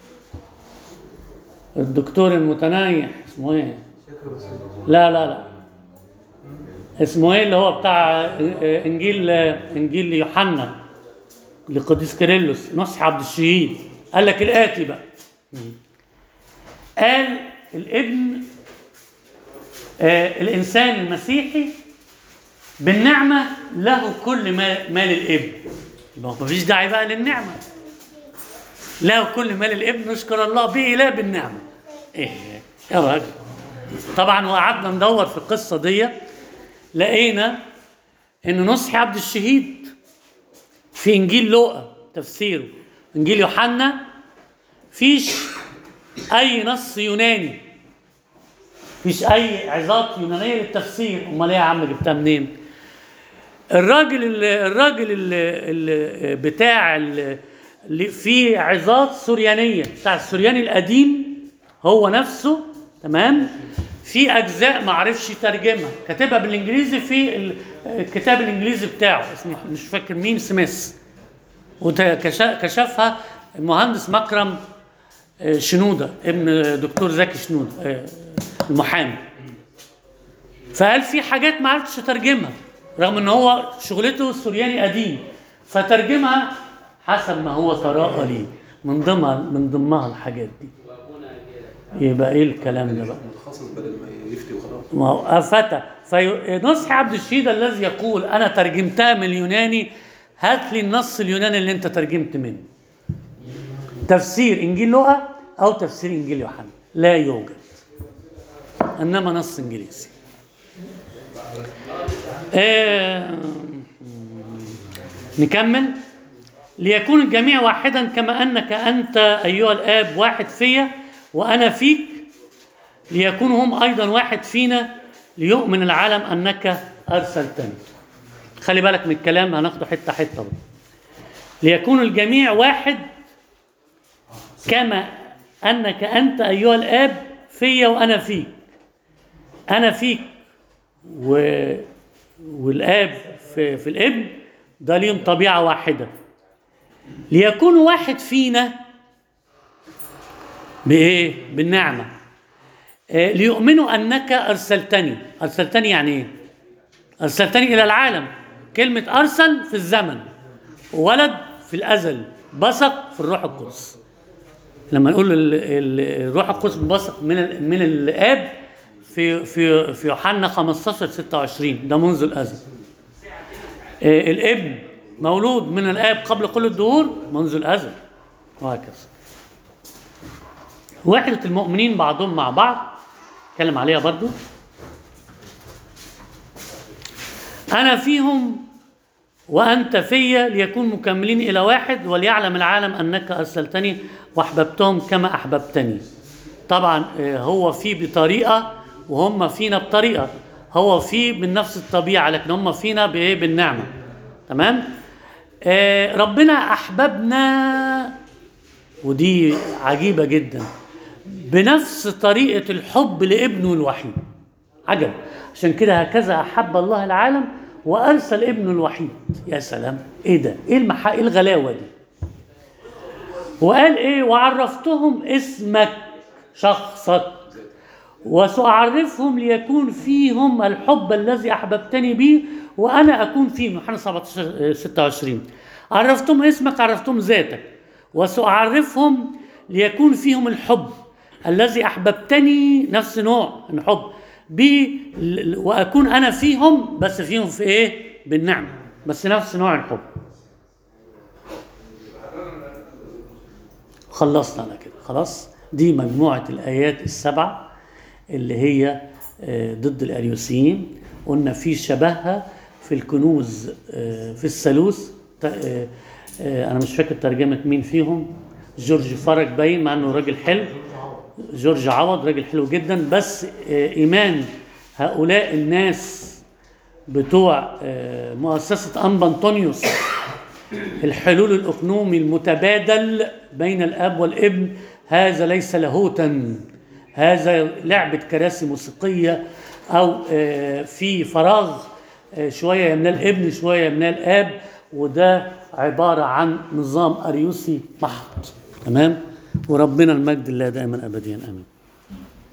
Speaker 1: الدكتور المتنايح اسمه ايه؟ لا لا لا اسمه ايه اللي هو بتاع آه، انجيل آه، انجيل يوحنا لقديس كيرلس نصح عبد الشهيد قال لك الاتي بقى قال الابن آه الانسان المسيحي بالنعمه له كل ما ما للابن يبقى ما فيش داعي بقى للنعمه له كل ما للابن نشكر الله به لا بالنعمه ايه يا راجل طبعا وقعدنا ندور في القصه دي لقينا ان نصحي عبد الشهيد في انجيل لوقا تفسيره انجيل يوحنا فيش اي نص يوناني فيش اي عظات يونانيه للتفسير امال ايه يا عم جبتها منين الراجل اللي الراجل اللي اللي بتاع اللي اللي فيه عظات سريانيه بتاع السرياني القديم هو نفسه تمام في اجزاء ما عرفش يترجمها كاتبها بالانجليزي في ال- الكتاب الانجليزي بتاعه اسمه مش فاكر مين سميث وكشفها المهندس مكرم آه، شنوده ابن دكتور زكي شنوده آه، المحامي فقال في حاجات ما عرفتش اترجمها رغم ان هو شغلته سورياني قديم فترجمها حسب ما هو تراءى لي من ضمنها من ضمنها الحاجات دي يبقى ايه الكلام ده بقى
Speaker 2: متخصص بدل ما يفتي وخلاص
Speaker 1: ما هو أفتى فنصح عبد الشهيد الذي يقول أنا ترجمتها من اليوناني هات لي النص اليوناني اللي أنت ترجمت منه تفسير إنجيل لوقا أو تفسير إنجيل يوحنا لا يوجد إنما نص إنجليزي آه نكمل ليكون الجميع واحدا كما أنك أنت أيها الآب واحد فيا وأنا فيك ليكونوا هم ايضا واحد فينا ليؤمن العالم انك ارسلتني خلي بالك من الكلام هناخده حته حته بقى. ليكون الجميع واحد كما انك انت ايها الاب فيا وانا فيك انا فيك و... والاب في, في الابن ده ليهم طبيعه واحده ليكون واحد فينا بايه بالنعمه آه، ليؤمنوا انك ارسلتني ارسلتني يعني ايه ارسلتني الى العالم كلمه ارسل في الزمن ولد في الازل بصق في الروح القدس لما نقول ال- ال- الروح القدس بصق من ال- من الاب في في في يوحنا 15 26 ده منذ الازل آه، الابن مولود من الاب قبل كل الدهور منذ الازل وهكذا وحدة المؤمنين بعضهم مع بعض اتكلم عليها برضو أنا فيهم وأنت فيا ليكون مكملين إلى واحد وليعلم العالم أنك أرسلتني وأحببتهم كما أحببتني طبعا آه، هو في بطريقة وهم فينا بطريقة هو في من نفس الطبيعة لكن هم فينا بإيه بالنعمة تمام آه، ربنا أحببنا ودي عجيبة جدا بنفس طريقة الحب لابنه الوحيد عجب عشان كده هكذا أحب الله العالم وأرسل ابنه الوحيد يا سلام إيه ده إيه المحا إيه الغلاوة دي وقال إيه وعرفتهم اسمك شخصك وسأعرفهم ليكون فيهم الحب الذي أحببتني به وأنا أكون فيهم يوحنا 17 26 عرفتهم اسمك عرفتهم ذاتك وسأعرفهم ليكون فيهم الحب الذي أحببتني نفس نوع الحب به ل- ل- وأكون أنا فيهم بس فيهم في إيه؟ بالنعمة بس نفس نوع الحب خلصنا على كده خلاص دي مجموعة الآيات السبع اللي هي آه، ضد الأريوسيين قلنا في شبهها في الكنوز آه، في الثالوث ت- آه، آه، أنا مش فاكر ترجمة مين فيهم جورج فرج باين مع إنه راجل حلو جورج عوض راجل حلو جدا بس آه، إيمان هؤلاء الناس بتوع آه، مؤسسة أنبا أنطونيوس الحلول الأقنومي المتبادل بين الأب والابن هذا ليس لاهوتا هذا لعبة كراسي موسيقية أو آه، في فراغ آه، شوية يمناه الابن شوية يمناه الآب وده عبارة عن نظام أريوسي محض تمام وربنا المجد الله دائما أبديا آمين